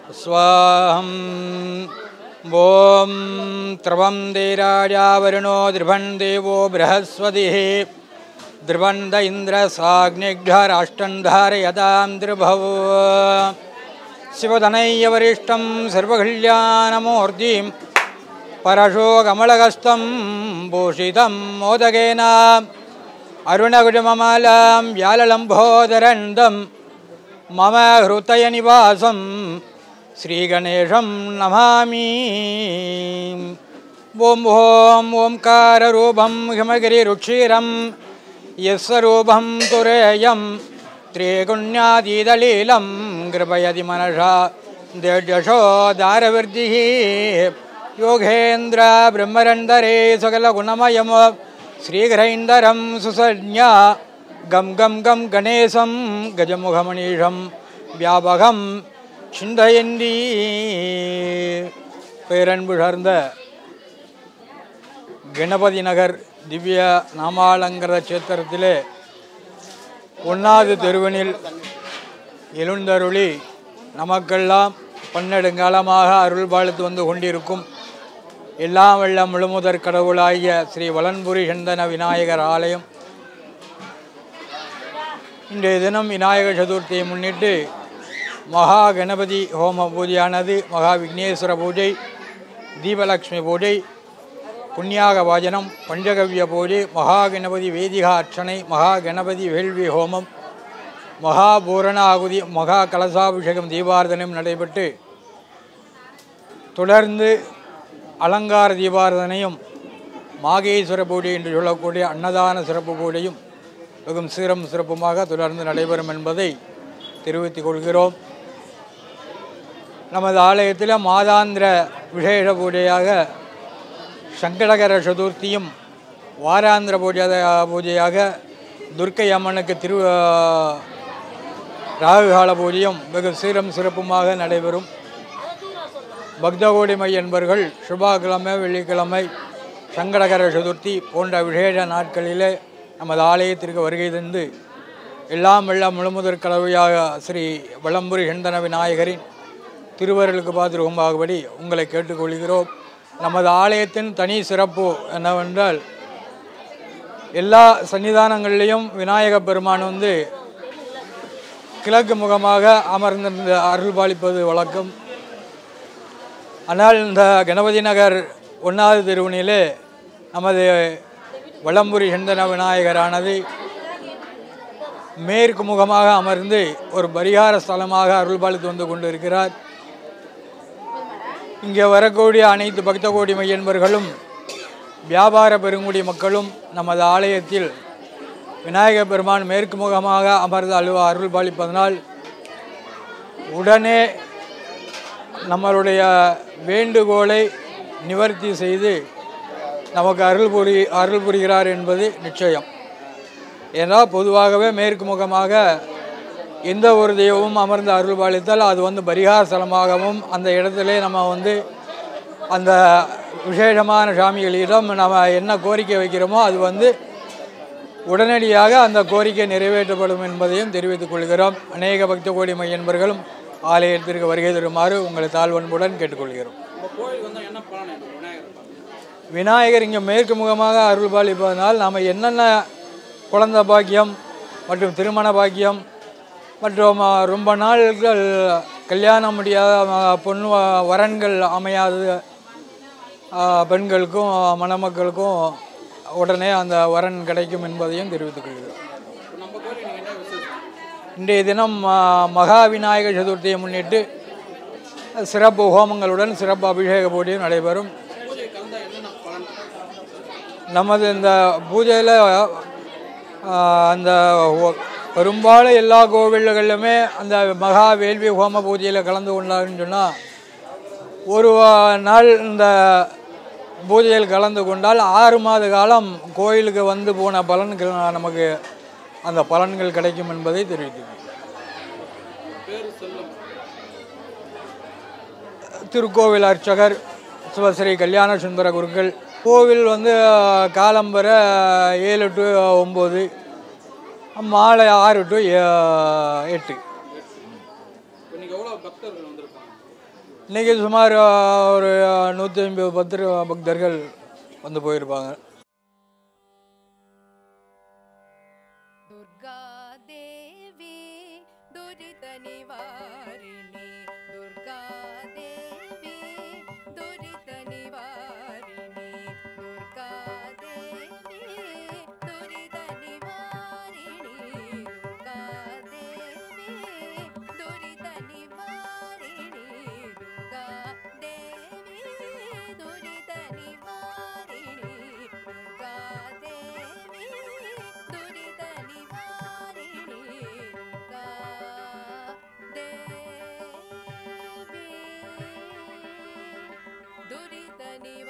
स्वाहम् ॐ त्रवं देराजावरुणो दृभन् देवो बृहस्पतिः द्रुवन्द इन्द्रसाग्निग्धराष्ट्रं धारयतां दृभव शिवधनय्यवरिष्ठं सर्वकल्याणमूर्तिं परशो कमलगस्तं भूषितं मोदकेन अरुणकुटुममालां व्याललम्भोदरन्दं मम हृदयनिवासं श्रीगणेशं नमामि ॐ ॐ ओङ्काररूपं हिमगिरिरुक्षीरं यस्वरूपं तुरेयं त्रिगुण्यातीतलीलं कृपयति मनसा देजशोदारवृद्धिः योगेन्द्र ब्रह्मरन्दरे सकलगुणमयं श्रीघ्रैन्दरं सुसज्ञा गं गं गं गणेशं गजमुखमणीषं व्यापகம் சிந்தையந்தி பேரன்பு சார்ந்த கணபதி நகர் திவ்ய நாமாலங்கர சேத்திரத்திலே ஒன்றாவது தெருவனில் எழுந்தருளி நமக்கெல்லாம் பன்னெடுங்காலமாக அருள் பாலித்து வந்து கொண்டிருக்கும் எல்லாம் வல்ல முழுமுதற் கடவுளாகிய ஸ்ரீ வலன்புரி சந்தன விநாயகர் ஆலயம் இன்றைய தினம் விநாயகர் சதுர்த்தியை முன்னிட்டு மகா கணபதி ஹோம பூஜையானது மகா விக்னேஸ்வர பூஜை தீபலக்ஷ்மி பூஜை புண்ணியாக வாஜனம் பஞ்சகவ்ய பூஜை மகா கணபதி வேதிகா அர்ச்சனை மகா கணபதி வேள்வி ஹோமம் மகா பூரண ஆகுதி மகா கலசாபிஷேகம் தீபாரதனம் நடைபெற்று தொடர்ந்து அலங்கார தீபாரதனையும் மாகேஸ்வர பூஜை என்று சொல்லக்கூடிய அன்னதான சிறப்பு பூஜையும் வெகும் சீரம் சிறப்புமாக தொடர்ந்து நடைபெறும் என்பதை தெரிவித்துக் கொள்கிறோம் நமது ஆலயத்தில் மாதாந்திர விசேஷ பூஜையாக சங்கடகர சதுர்த்தியும் வாராந்திர பூஜை பூஜையாக துர்க்கை அம்மனுக்கு திரு ராகுகால பூஜையும் வெகு சீரம் சிறப்புமாக நடைபெறும் பக்தகோடிமை என்பர்கள் சுபாக்கிழமை வெள்ளிக்கிழமை சங்கடகர சதுர்த்தி போன்ற விசேஷ நாட்களிலே நமது ஆலயத்திற்கு வருகை தந்து எல்லாம் எல்லாம் முழுமுதற் கலவையாக ஸ்ரீ வளம்புரி சந்தன விநாயகரின் திருவருளுக்கு பாத்திரமாகும்படி உங்களை கேட்டுக்கொள்கிறோம் நமது ஆலயத்தின் தனி சிறப்பு என்னவென்றால் எல்லா சன்னிதானங்களிலையும் விநாயகப் பெருமான் வந்து கிழக்கு முகமாக அமர்ந்திருந்த அருள் பாலிப்பது வழக்கம் ஆனால் இந்த கணபதி நகர் ஒன்றாவது தெருவனிலே நமது வளம்புரி சந்தன விநாயகரானது மேற்கு முகமாக அமர்ந்து ஒரு பரிகார ஸ்தலமாக அருள்பாலித்து வந்து கொண்டிருக்கிறார் இங்கே வரக்கூடிய அனைத்து பக்த கோடி மையன்பர்களும் வியாபார பெருங்குடி மக்களும் நமது ஆலயத்தில் விநாயக பெருமான் மேற்கு முகமாக அமர்ந்து அலுவ அருள் பாலிப்பதனால் உடனே நம்மளுடைய வேண்டுகோளை நிவர்த்தி செய்து நமக்கு அருள் புரி அருள் புரிகிறார் என்பது நிச்சயம் ஏன்னா பொதுவாகவே மேற்கு முகமாக எந்த ஒரு தெய்வமும் அமர்ந்து அருள் பாலித்தால் அது வந்து பரிகார ஸ்தலமாகவும் அந்த இடத்துல நம்ம வந்து அந்த விசேஷமான சாமிகளிடம் நம்ம என்ன கோரிக்கை வைக்கிறோமோ அது வந்து உடனடியாக அந்த கோரிக்கை நிறைவேற்றப்படும் என்பதையும் தெரிவித்துக் கொள்கிறோம் அநேக பக்த கோடி மையன்பர்களும் ஆலயத்திற்கு வருகை தருமாறு உங்களை தாழ்வன்புடன் கேட்டுக்கொள்கிறோம் விநாயகர் இங்கே மேற்கு முகமாக அருள் பாலிப்பதனால் நாம் என்னென்ன குழந்தை பாக்கியம் மற்றும் திருமண பாக்கியம் மற்றும் அஹ், ரொம்ப நாள்கள் கல்யாணம் முடியாத அஹ், பொண்ணு வ- வரன்கள் அமையாத அஹ், பெண்களுக்கும் மணமக்களுக்கும் உடனே அந்த வரன் கிடைக்கும் என்பதையும் தெரிவித்துக் கொள்கிறோம் இன்றைய தினம் அஹ், மகா விநாயகர் சதுர்த்தியை முன்னிட்டு சிறப்பு ஹோமங்களுடன் சிறப்பு அபிஷேக பூஜையும் நடைபெறும் நமது இந்த பூஜையில் அந்த ஒ- பெரும்பாலும் எல்லா கோவில்களிலுமே அந்த மகா வேள்வி ஹோம பூஜையில் கலந்து கொண்டாங்கன்னு சொன்னால் ஒரு வா- நாள் இந்த பூஜையில் கலந்து கொண்டால் ஆறு மாத காலம் கோயிலுக்கு வந்து போன பலன்கள் நமக்கு அந்த பலன்கள் கிடைக்கும் என்பதை தெரிவித்துக்கிறேன் திருக்கோவில் அர்ச்சகர் சிவஸ்ரீ கல்யாண சுந்தர குருக்கள் கோவில் வந்து காலம்பர ஏழு டு ஒம்பது மாலை ஆறு டு எட்டு இன்னைக்கு எவ்வளோ பக்தர்கள் வந்திருக்காங்க இன்றைக்கி சுமார் ஆ, ஒரு நூற்றி ஐம்பது பக்தர் பக்தர்கள் வந்து போயிருப்பாங்க दुर्गा देवी दुरित निवारिणी दुर्गा देवी दुरित निवारिणी दुर्गा देवी दुरित निवारिणी दुर्गा देवी दुरित निवारिणी दुर्गा देवी दुरित निवारिणी दुर्गा देवी दुरित निवारिणी दुर्गा देवी दुरित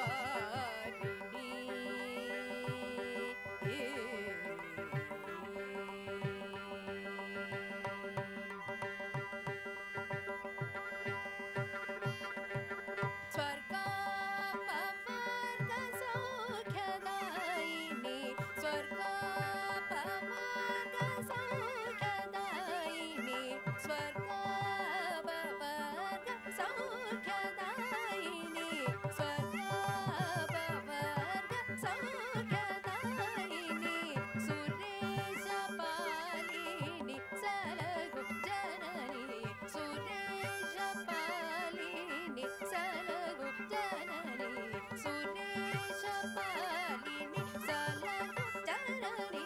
निवारिणी स्वर्गापवर्गसौख्यदायिनी स्वर्गापवर्गसौख्यदायिनी स्वर्गापवर्गसौख्यदायिनी स्वर्गापवर्गसौख्यदायिनी सुरेशपालिनी सलगु जननी सुरेशपालिनी सलगु जननी सुरेशपालिनी सलगु जननी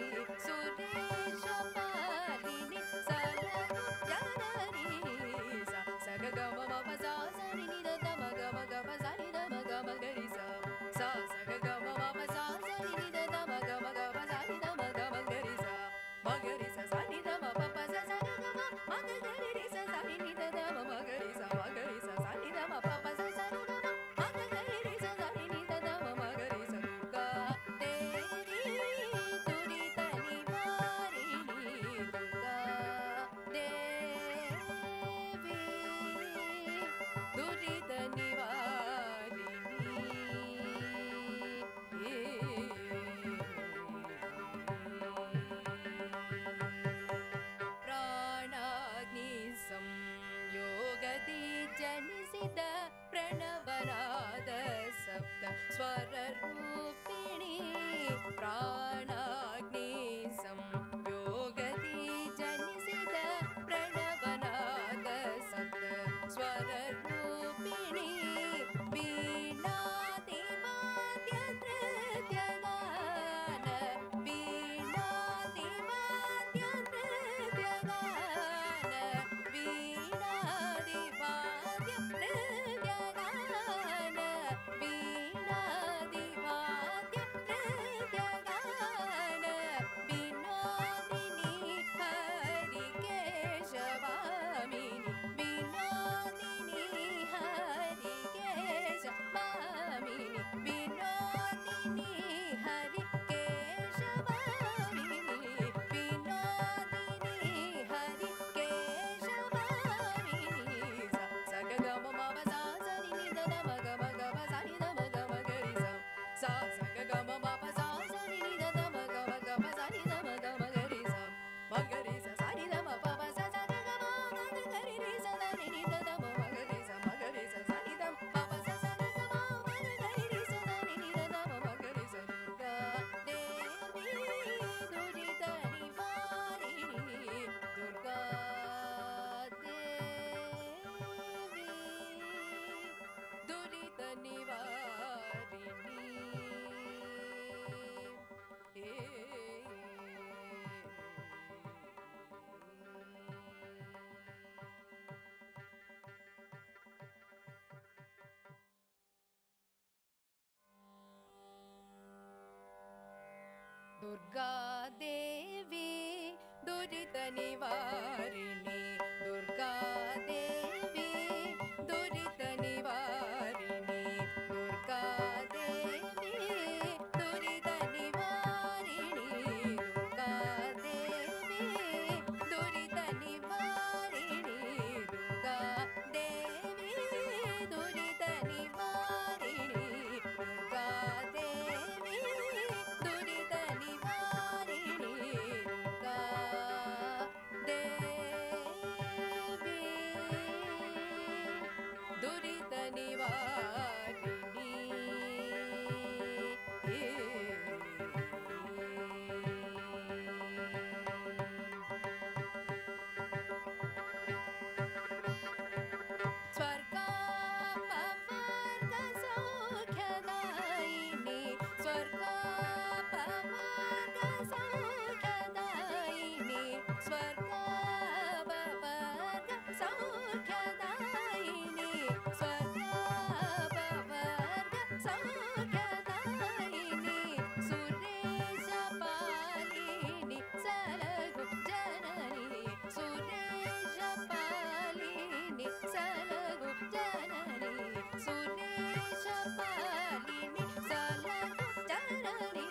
सुरेशपालिनी सलगु जननी सा सग गम मम सा सनि नि द म ग म ग म सा नि द म ग म ग रि सा सा सग गम मम सा सनि नि द म ग म ग म सा नि द म ग म ग रि सा म ग रि सा सा नि द म प प सा सा ग ग म म ग ग रि रि सा सा नि नि द द म म ग रि सा म ग रि सा सा नि द म प प सा सा ग ग म म ग ग रि रि सा सा नि नि द द म म ग रि सा दुर्गा देवी दुरित निवारिणी दुर्गा देवी दुरित निवारिणी प्राणाग्नि संयोगति जनिसित प्रणवनाद सप्त स्वररूपिणी प्राणाग्नि संयोगति जनिसित प्रणवनाद सप्त स्वररूपिणी वीणादिवाद्यनृत्यगान वीणादिवाद्यनृत्यगान वीणादिवाद्यनृत्यगान वीणादिवाद्यनृत्यगान विनोदिनी हरिकेशवामिनि विनोदिनी हरिकेशवामिनि विनोदिनी हरिकेशवामिनि विनोदिनी हरिकेशवामिनि सा सा ग ग म म प सा सा नि नि द द म ग म ग म सा नि द म ग म ग रि सा सा सा ग ग म म प सा सा नि नि द द म ग म ग म सा नि द म ग म ग रि सा म ग रि सा सा नि द म प प सा सा ग ग म ग ग ग रि रि सा सा नि नि द द म म ग रि सा म ग रि सा सा नि द प प सा सा ग ग म ग ग ग रि रि सा सा नि नि द द म म ग रि सा दुर्गा देवी दुरित निवारिणी दुर्गा देवी दुरित निवारिणी दुर्गा देवी दुरित निवारिणी दुर्गा देवी दुरित निवारिणी दुर्गा देवी दुरित निवारिणी दुर्गा देवी दुरित निवारिणी दुर्गा देवी दुरित निवारिणी दुर्गा देवी दुरित निवारिणी दुर्गा स्वर्गापवर्गसौख्यदायिनि स्वर्गापवर्गसौख्यदायिनि स्वर्गापवर्गसौख्यदायिनि स्वर्गापवर्गसौख्यदायिनि सुरेशपालिनि सलगु जननी सुरेशपालिनि सलगु जननी सुरेशपालिनि सलगु जननी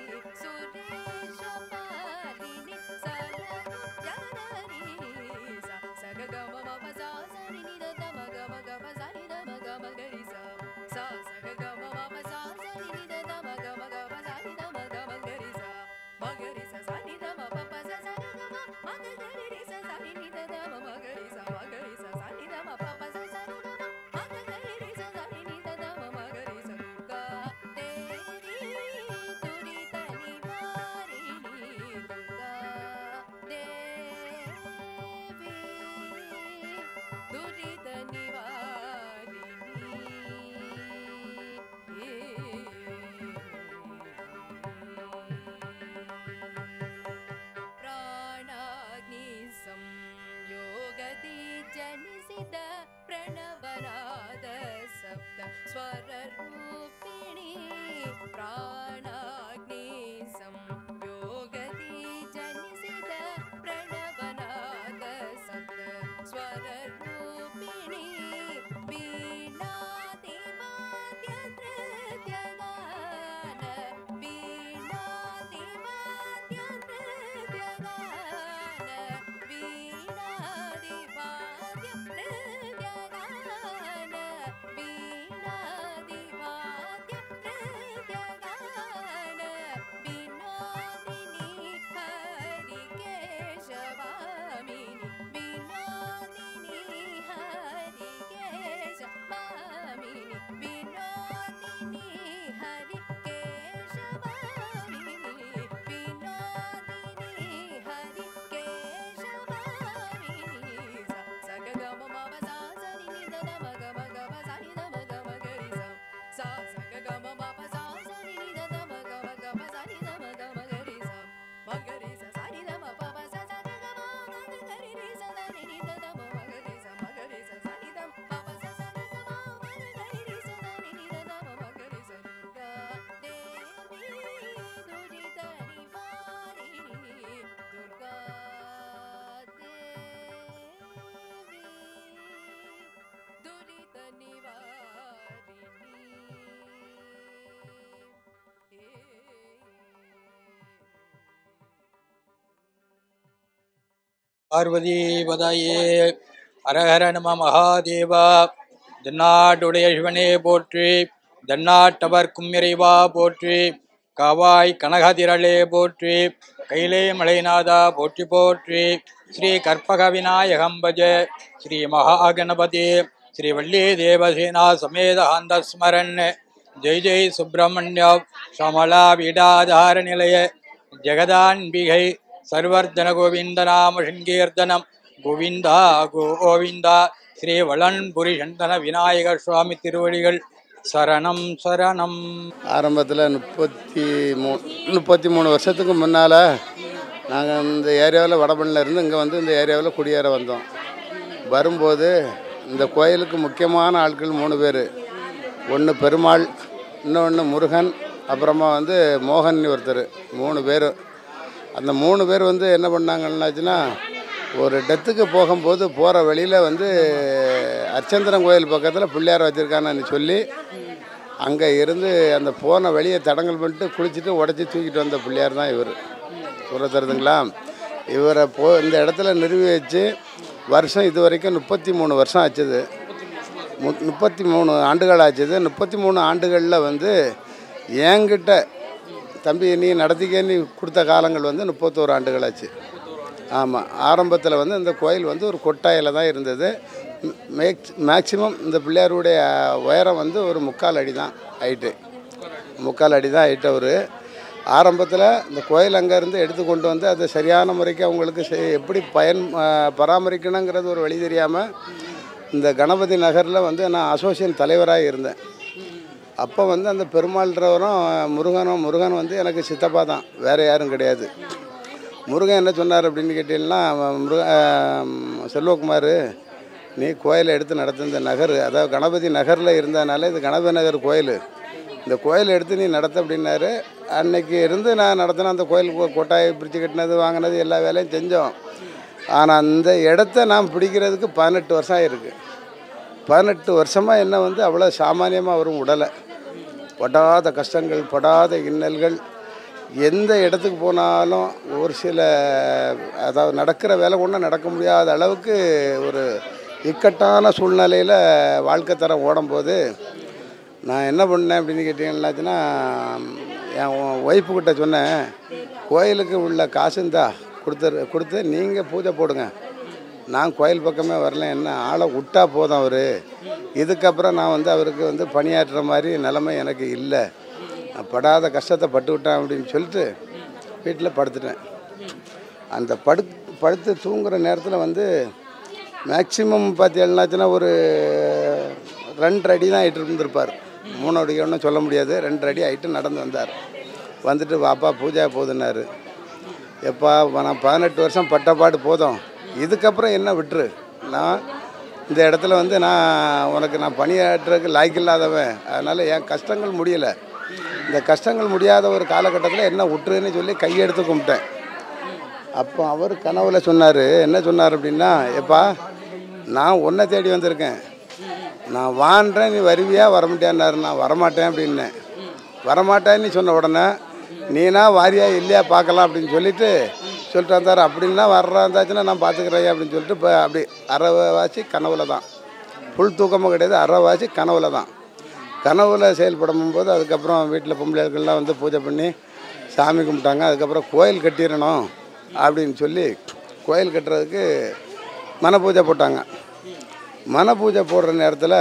सुरेशपालिनि सलगु जननी सा सा ग ग म म प सा सा नि नि द द म ग म ग प सा नि द म ग म ग रि सा सा सा ग ग म म प सा सा नि नि द द म ग म ग प सा नि द म ग म ग रि सा म ग रि सा सा नि द म प प सा सा ग ग म म ग ग रि रि सा सा नि नि द द म म ग रि सा म ग रि सा सा नि द म प प सा सा ग ग म म ग ग रि रि सा सा नि नि द द म म ग रि सा दुर्गा देवी दुरित निवारिणी दुर्गा देवी दुरित निवारिणी प्राणाग्नि संयोगति जनिसित प्रणवनाद सप्त स्वररूपिणी प्राणाग्नि संयोगति जनिसित प्रणवनाद सप्त स्वररूपिणी वीणादिवाद्यनृत्यगान वीणादिवाद्यनृत्यगान वीणादिवाद्यनृत्यगान वीणादिवाद्यनृत्यगान विनोदिनी हरिकेशवामिनि विनोदिनी हरिकेशवामिनि विनोदिनी हरिकेशवामिनि विनोदिनी हरिकेशवामिनि सा सा ग ग म म प सा सा नि नि द द म ग म ग प सा नि द म ग म ग रि सा सा सा ग ग म म प सा सा नि नि द द म ग म ग प सा नि द म ग म ग रि सा म ग रि सा सा नि द म प प सा सा ग ग म म ग ग रि रि सा सा नि नि द द म म ग रि सा म ग रि सा सा नि द म प प सा सा ग ग म म ग ग रि रि सा सा नि नि द द म म ग रि सा दुर्गा देवी दुरित निवारिणी दुर्गा देवी दुरित நிவாரிணி பார்வதி பதாயே ஹரஹர நம மகாதேவா தென்னாட்டுடைய சிவனே போற்றி தென்னாட்டவர்க்கும் இறைவா போற்றி காவாய் கனகதிரளே போற்றி கைலே மலைநாதா போற்றி போற்றி ஸ்ரீ கற்பக விநாயகம் பஜ ஸ்ரீ மகாகணபதி ஸ்ரீ வள்ளி தேவசேனா சமேத ஸ்மரன் ஜெய் ஜெய் சுப்பிரமணிய சமலா வீடாதார நிலைய ஜெகதான்பிகை சர்வர்தன கோவிந்த நாம சங்கீர்த்தனம் கோவிந்தா கோவிந்தா ஸ்ரீ வளன்புரி சந்தன விநாயகர் சுவாமி திருவடிகள் சரணம் சரணம் ஆரம்பத்தில் முப்பத்தி மூ முப்பத்தி மூணு வருஷத்துக்கு முன்னால் நாங்கள் இந்த ஏரியாவில் வடபழனியில் இருந்து இங்கே வந்து இந்த ஏரியாவில் குடியேற வந்தோம் வரும்போது இந்த கோயிலுக்கு முக்கியமான ஆட்கள் மூணு பேர் ஒன்று பெருமாள் இன்னொன்று முருகன் அப்புறமா வந்து மோகன் ஒருத்தர் மூணு பேர் அந்த மூணு பேர் வந்து என்ன பண்ணாங்கன்னாச்சுன்னா ஒரு டெத்துக்கு போகும்போது போகிற வழியில் வந்து அர்ச்சந்திரன் கோயில் பக்கத்தில் பிள்ளையார் வச்சுருக்கானு சொல்லி அங்கே இருந்து அந்த போன வழியை தடங்கல் பண்ணிட்டு குளிச்சுட்டு உடச்சி தூக்கிட்டு வந்த பிள்ளையார் தான் இவர் சொல்ல தருதுங்களா இவரை போ இந்த இடத்துல நிறுவி வச்சு வருஷம் இது வரைக்கும் முப்பத்தி மூணு வருஷம் ஆச்சுது மு முப்பத்தி மூணு ஆண்டுகள் ஆச்சுது முப்பத்தி மூணு ஆண்டுகளில் வந்து என்கிட்ட தம்பி நீ நடத்திக்க நீ கொடுத்த காலங்கள் வந்து முப்பத்தோரு ஆண்டுகள் ஆச்சு ஆமாம் ஆரம்பத்தில் வந்து இந்த கோயில் வந்து ஒரு கொட்டாயில் தான் இருந்தது மேக்ஸ் மேக்சிமம் இந்த பிள்ளையாருடைய உயரம் வந்து ஒரு முக்கால் அடி தான் ஹைட்டு முக்கால் அடி தான் ஹைட் அவர் ஆரம்பத்தில் இந்த கோயில் அங்கேருந்து எடுத்து கொண்டு வந்து அதை சரியான முறைக்கு அவங்களுக்கு செய்- எப்படி பயன் ஆ, பராமரிக்கணுங்கிறது ஒரு வழி தெரியாமல் இந்த கணபதி நகரில் வந்து நான் அசோசியேஷன் தலைவராக இருந்தேன் அப்போ வந்து அந்த பெருமாள்ன்றவரும் முருகனும் முருகன் வந்து எனக்கு சித்தப்பா தான் வேறு யாரும் கிடையாது முருகன் என்ன சொன்னார் அப்படின்னு கேட்டீங்கன்னா முருக ஆஹ் செல்வகுமார் நீ கோயிலை எடுத்து நடத்து இந்த நகர் அதாவது கணபதி நகரில் இருந்ததுனால இது கணபதி நகர் கோயில் இந்த கோயிலை எடுத்து நீ நடத்த அப்படின்னாரு அன்னைக்கு இருந்து நான் நடத்தின அந்த கோயில் கொ- கொட்டாயை பிரித்து கட்டினது வாங்கினது எல்லா வேலையும் செஞ்சோம் ஆனால் அந்த இடத்த நான் பிடிக்கிறதுக்கு பதினெட்டு வருஷம் ஆயிருக்கு பதினெட்டு வருஷமாக என்ன வந்து அவ்வளோ சாமானியமாக வரும் உடலை படாத கஷ்டங்கள் படாத இன்னல்கள் எந்த இடத்துக்கு போனாலும் ஒரு சில அதாவது நடக்கிற வேலை ஒன்றும் நடக்க முடியாத அளவுக்கு ஒரு இக்கட்டான சூழ்நிலையில் வாழ்க்கை தரம் ஓடும்போது நான் என்ன பண்ணேன் அப்படின்னு கேட்டிங்கன்னாச்சுன்னா என் ஒய்ஃபு கிட்ட சொன்னேன் கோயிலுக்கு உள்ள காசுந்தா கொடுத்து கொடுத்து நீங்கள் பூஜை போடுங்க நான் கோயில் பக்கமே வரல என்ன ஆளை விட்டா போதும் அவர் இதுக்கப்புறம் நான் வந்து அவருக்கு வந்து பணியாற்றுற மாதிரி நிலைமை எனக்கு இல்லை நான் படாத கஷ்டத்தை பட்டு விட்டேன் அப்படின்னு சொல்லிட்டு வீட்டில் படுத்துட்டேன் அந்த படு படுத்து தூங்குற நேரத்தில் வந்து மேக்சிமம் பார்த்தீங்கன்னாச்சுன்னா ஒரு ரெண்டு அடி தான் ஆகிட்டு இருந்திருப்பார் மூணு அடி ஒன்றும் சொல்ல முடியாது ரெண்டு அடி ஆகிட்டு நடந்து வந்தார் வந்துட்டு வாப்பா பூஜா போதுன்னாரு எப்பா நான் பதினெட்டு வருஷம் பட்ட பாடு போதும் இதுக்கப்புறம் என்ன விட்டுரு நான் இந்த இடத்துல வந்து நான் உனக்கு நான் பணியாற்றுறதுக்கு லாய்க்கில்லாதவன் அதனால் என் கஷ்டங்கள் முடியலை இந்த கஷ்டங்கள் முடியாத ஒரு காலகட்டத்தில் என்ன விட்டுருன்னு சொல்லி கையெடுத்து கும்பிட்டேன் அப்போ அவர் கனவுல சொன்னார் என்ன சொன்னார் அப்படின்னா எப்பா நான் உன்னை தேடி வந்திருக்கேன் நான் வான்றேன் நீ வருவியா வரமாட்டியான்னாரு நான் வரமாட்டேன் அப்படின்னேன் வரமாட்டேன்னு சொன்ன உடனே நீனா வாரியா இல்லையா பார்க்கலாம் அப்படின்னு சொல்லிட்டு சொல்லிட்டு வந்தார் அப்படின்னா வர்றா இருந்தாச்சுன்னா நான் பார்த்துக்கிறேன் அப்படின்னு சொல்லிட்டு இப்போ அப்படி அரைவாசி கனவுல தான் ஃபுல் தூக்கமும் கிடையாது அரைவாசி கனவுல தான் கனவுல செயல்படும் போது அதுக்கப்புறம் வீட்டில் பொம்பளைகள்லாம் வந்து பூஜை பண்ணி சாமி கும்பிட்டாங்க அதுக்கப்புறம் கோயில் கட்டிடணும் அப்படின்னு சொல்லி கோயில் கட்டுறதுக்கு மன பூஜை போட்டாங்க மன பூஜை போடுற நேரத்தில்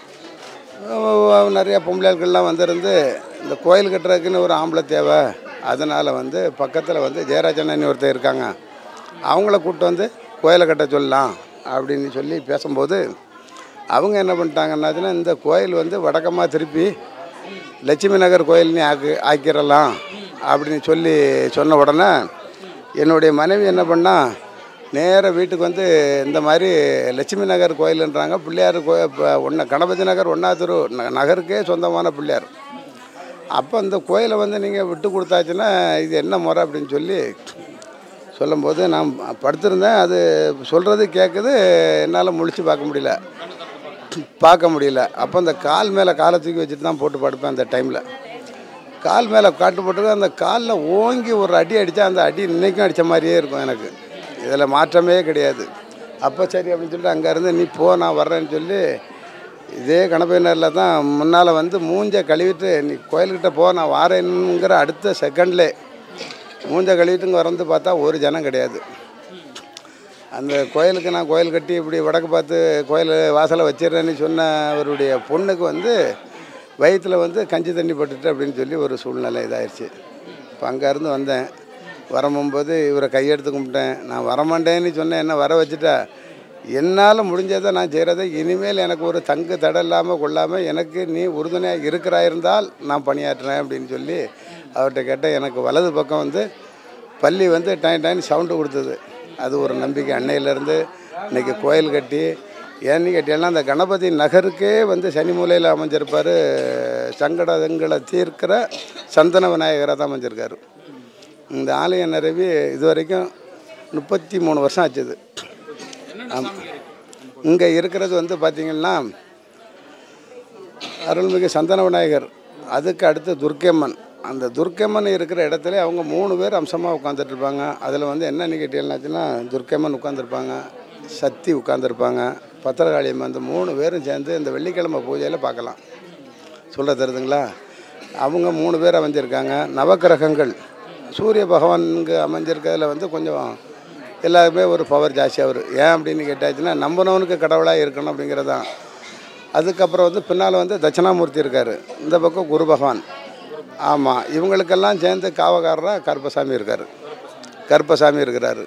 அஹ், நிறைய பொம்பளைகள்லாம் வந்திருந்து இந்த கோயில் கட்டுறதுக்குன்னு ஒரு ஆம்பளை தேவை அதனால் வந்து பக்கத்தில் வந்து ஜெயராஜன் ஒருத்தர் இருக்காங்க அவங்கள கூப்பிட்டு வந்து கோயிலை கட்ட சொல்லலாம் அப்படின்னு சொல்லி பேசும்போது அவங்க என்ன பண்ணிட்டாங்கன்னாச்சுன்னா இந்த கோயில் வந்து வடக்கமாக திருப்பி லட்சுமி நகர் கோயில்னு ஆக்கு ஆக்கிடலாம் அப்படின்னு சொல்லி சொன்ன உடனே என்னுடைய மனைவி என்ன பண்ணா நேராக வீட்டுக்கு வந்து இந்த மாதிரி லட்சுமி நகர் கோயிலுன்றாங்க பிள்ளையார் கோ ஒன்று கணபதி நகர் ஒன்றாத்திரு நகருக்கே சொந்தமான பிள்ளையார் அப்போ இந்த கோயிலை வந்து நீங்கள் விட்டு கொடுத்தாச்சுன்னா இது என்ன முறை அப்படின்னு சொல்லி சொல்லும்போது நான் படுத்திருந்தேன் அது சொல்கிறது கேட்குது என்னால் முழிச்சு பார்க்க முடியல பார்க்க முடியல அப்போ அந்த கால் மேலே காலை தூக்கி வச்சுட்டு தான் போட்டு படுப்பேன் அந்த டைமில் கால் மேலே காட்டு போட்டு அந்த காலில் ஓங்கி ஒரு அடி அடித்தா அந்த அடி இன்றைக்கும் அடித்த மாதிரியே இருக்கும் எனக்கு இதில் மாற்றமே கிடையாது அப்போ சரி அப்படின்னு சொல்லிட்டு அங்கேருந்து நீ போ நான் வர்றேன்னு சொல்லி இதே கணப்பையினரில் தான் முன்னால் வந்து மூஞ்ச கழுவிட்டு நீ கோயில்கிட்ட போ நான் வாரேனுங்கிற அடுத்த செகண்ட்லே மூஞ்ச கழுவிட்டு இங்கே வந்து பார்த்தா ஒரு ஜனம் கிடையாது அந்த கோயிலுக்கு நான் கோயில் கட்டி இப்படி வடக்கு பார்த்து கோயில் வாசலை வச்சிடுறேன்னு சொன்ன அவருடைய பொண்ணுக்கு வந்து வயிற்றில் வந்து கஞ்சி தண்ணி பட்டுட்டு அப்படின்னு சொல்லி ஒரு சூழ்நிலை இதாயிருச்சு இப்போ அங்கேருந்து வந்தேன் வரும்போது இவரை கையெடுத்து கும்பிட்டேன் நான் வரமாட்டேன்னு சொன்னேன் என்ன வர வச்சுட்டா என்னால் முடிஞ்சதை நான் செய்கிறத இனிமேல் எனக்கு ஒரு தங்கு தடை இல்லாமல் கொள்ளாமல் எனக்கு நீ உறுதுணையாக இருக்கிறாயிருந்தால் நான் பணியாற்றுறேன் அப்படின்னு சொல்லி அவர்கிட்ட கேட்டேன் எனக்கு வலது பக்கம் வந்து பள்ளி வந்து டைன் டைன் சவுண்டு கொடுத்தது அது ஒரு நம்பிக்கை அன்னையிலேருந்து இன்றைக்கி கோயில் கட்டி ஏன்னு கேட்டீங்கன்னா அந்த கணபதி நகருக்கே வந்து சனி மூலையில் அமைஞ்சிருப்பார் சங்கடங்களை தீர்க்கிற சந்தன விநாயகராக தான் அமைஞ்சிருக்காரு இந்த ஆலயம் நிறவி இது வரைக்கும் முப்பத்தி மூணு வருஷம் ஆச்சுது இங்கே இருக்கிறது வந்து பார்த்திங்கன்னா அருள்மிகு சந்தன விநாயகர் அதுக்கு அடுத்து துர்க்கம்மன் அந்த துர்க்கம்மன் இருக்கிற இடத்துல அவங்க மூணு பேர் அம்சமாக உட்காந்துட்டு இருப்பாங்க அதில் வந்து என்ன கேட்டீங்கன்னாச்சுன்னா துர்க்கம்மன் உட்காந்துருப்பாங்க சக்தி உட்காந்துருப்பாங்க பத்திரகாளியம்மன் அந்த மூணு பேரும் சேர்ந்து இந்த வெள்ளிக்கிழமை பூஜையில் பார்க்கலாம் சொல்ல தருதுங்களா அவங்க மூணு பேர் அமைஞ்சிருக்காங்க நவக்கிரகங்கள் சூரிய பகவானுக்கு அமைஞ்சிருக்கிறதுல வந்து கொஞ்சம் எல்லாருமே ஒரு பவர் ஜாஸ்தியாக வரும் ஏன் அப்படின்னு கேட்டாச்சுன்னா நம்பினவனுக்கு கடவுளாக இருக்கணும் அப்படிங்கிறது தான் அதுக்கப்புறம் வந்து பின்னால் வந்து தட்சிணாமூர்த்தி இருக்கார் இந்த பக்கம் குரு பகவான் ஆமாம் இவங்களுக்கெல்லாம் சேர்ந்து காவக்காரராக கருப்பசாமி இருக்கார் கருப்பசாமி இருக்கிறாரு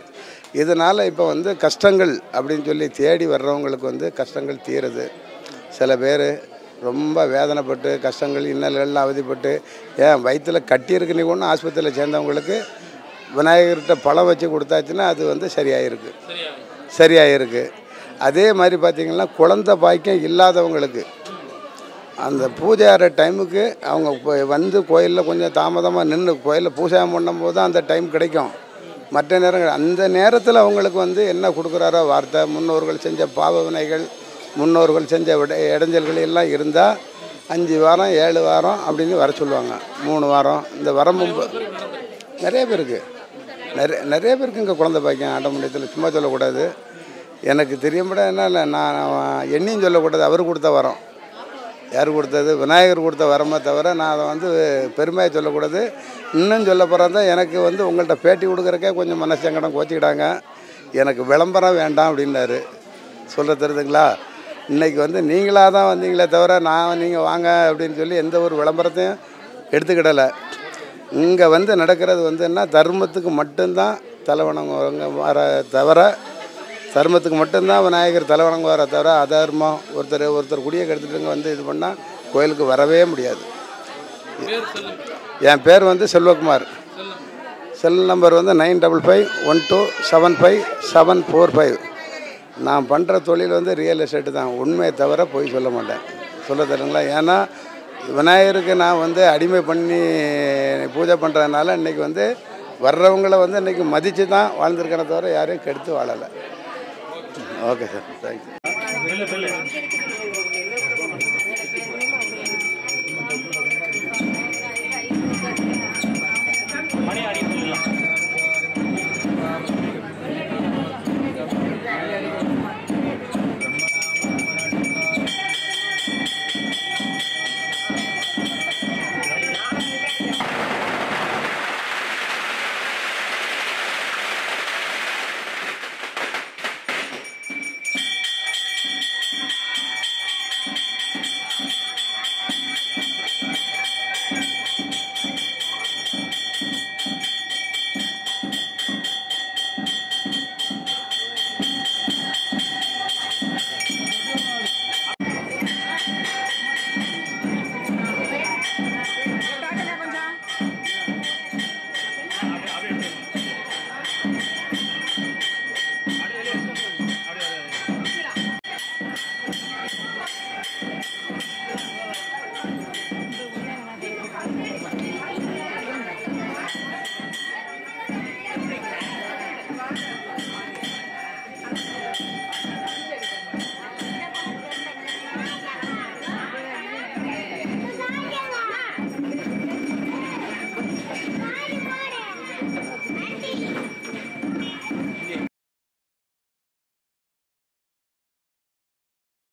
இதனால் இப்போ வந்து கஷ்டங்கள் அப்படின்னு சொல்லி தேடி வர்றவங்களுக்கு வந்து கஷ்டங்கள் தீருது சில பேர் ரொம்ப வேதனைப்பட்டு கஷ்டங்கள் இன்னல்கள்லாம் அவதிப்பட்டு ஏன் வயிற்றில் கட்டி இருக்கு நீ ஒன்று ஆஸ்பத்திரியில் சேர்ந்தவங்களுக்கு விநாயகர்கிட்ட பழம் வச்சு கொடுத்தாச்சுன்னா அது வந்து சரியாயிருக்கு சரியாயிருக்கு அதே மாதிரி பார்த்திங்கன்னா குழந்த பாக்கியம் இல்லாதவங்களுக்கு அந்த பூஜை ஆகிற டைமுக்கு அவங்க இப்போ வந்து கோயிலில் கொஞ்சம் தாமதமாக நின்று கோயிலில் பூஜை பண்ணும்போது தான் அந்த டைம் கிடைக்கும் மற்ற நேரங்கள் அந்த நேரத்தில் அவங்களுக்கு வந்து என்ன கொடுக்குறாரோ வார்த்தை முன்னோர்கள் செஞ்ச பாவ வினைகள் முன்னோர்கள் செஞ்ச விட இடைஞ்சல்கள் எல்லாம் இருந்தால் அஞ்சு வாரம் ஏழு வாரம் அப்படின்னு வர சொல்லுவாங்க மூணு வாரம் இந்த வரம்பு நிறைய பேருக்கு நிறைய நிறைய பேருக்கு இங்கே குழந்தை பாக்கியம் ஆட்டோமேட்டியத்தில் சும்மா சொல்லக்கூடாது எனக்கு தெரியும்பட என்ன இல்லை நான் எண்ணியும் சொல்லக்கூடாது அவர் கொடுத்த வரோம் யார் கொடுத்தது விநாயகர் கொடுத்த வரமே தவிர நான் அதை வந்து பெருமையாக சொல்லக்கூடாது இன்னும் சொல்ல போகிறதா எனக்கு வந்து உங்கள்கிட்ட பேட்டி கொடுக்குறக்கே கொஞ்சம் மனசங்கடம் கோச்சிக்கிட்டாங்க எனக்கு விளம்பரம் வேண்டாம் அப்படின்னாரு சொல்ல தெரியுதுங்களா இன்றைக்கி வந்து நீங்களாக தான் வந்தீங்களே தவிர நான் நீங்கள் வாங்க அப்படின்னு சொல்லி எந்த ஒரு விளம்பரத்தையும் எடுத்துக்கிடலை இங்கே வந்து நடக்கிறது வந்து என்ன தர்மத்துக்கு மட்டும்தான் தலைவணங்க வர தவிர தர்மத்துக்கு மட்டும்தான் விநாயகர் தலைவணங்க வர தவிர அதர்மம் ஒருத்தர் ஒருத்தர் குடியை கெடுத்துட்டுங்க வந்து இது பண்ணால் கோயிலுக்கு வரவே முடியாது என் பேர் வந்து செல்வகுமார் செல் நம்பர் வந்து nine double five one two seven five seven four five நான் பண்ணுற தொழில் வந்து ரியல் எஸ்டேட்டு தான் உண்மையை தவிர போய் சொல்ல மாட்டேன் சொல்ல தருங்களா ஏன்னா விநாயகருக்கு நான் வந்து அடிமை பண்ணி பூஜை பண்ணுறதுனால இன்றைக்கி வந்து வர்றவங்கள வந்து இன்றைக்கி மதித்து தான் வாழ்ந்துருக்கேனே தவிர யாரையும் கெடுத்து வாழலை ஓகே சார் தேங்க்யூ